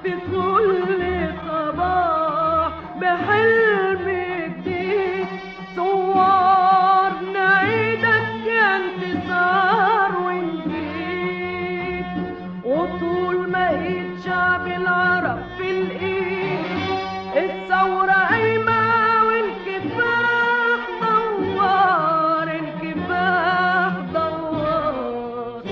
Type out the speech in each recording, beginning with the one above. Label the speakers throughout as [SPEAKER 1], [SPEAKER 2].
[SPEAKER 1] في كل صباح بحلم جديد صور نعيدك يا انتصار ونجيد وطول ما ايد شعب العرب في الايد الثورة قايمة والكفاح دوار الكفاح دوار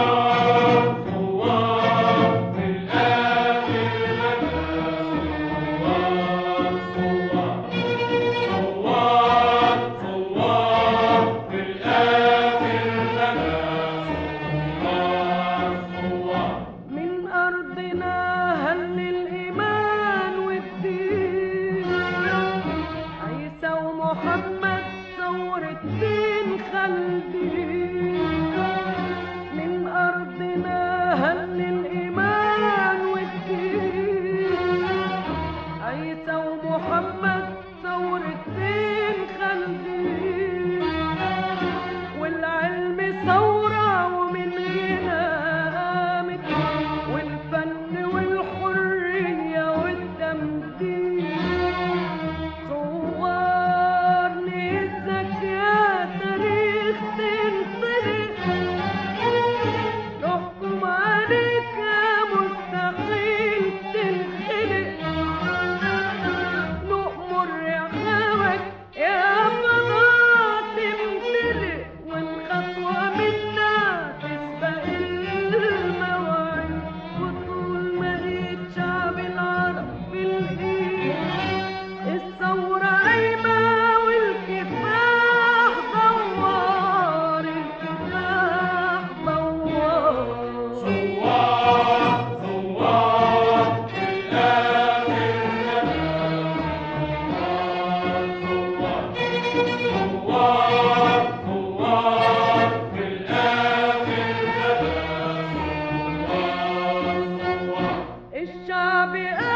[SPEAKER 1] من أرضنا هل الإيمان والدين عيسى ومحمد ثورة بين خلدين من أرضنا هل الإيمان والدين عيسى ومحمد ثورة بين خلدين والعلم ثورة ومن هنا قامت والفن والحرية والتمثيل صور نيتك يا تاريخ تنطلق نحكم عليك يا مستحيل تنخلق نؤمر رحمك يا فضاء تمتلئ والخطوة منا تسبق المواعيد وطول ما ايد شعب العرب في الايد الثورة قايمة والكفاح دوار الكفاح دوار الشعب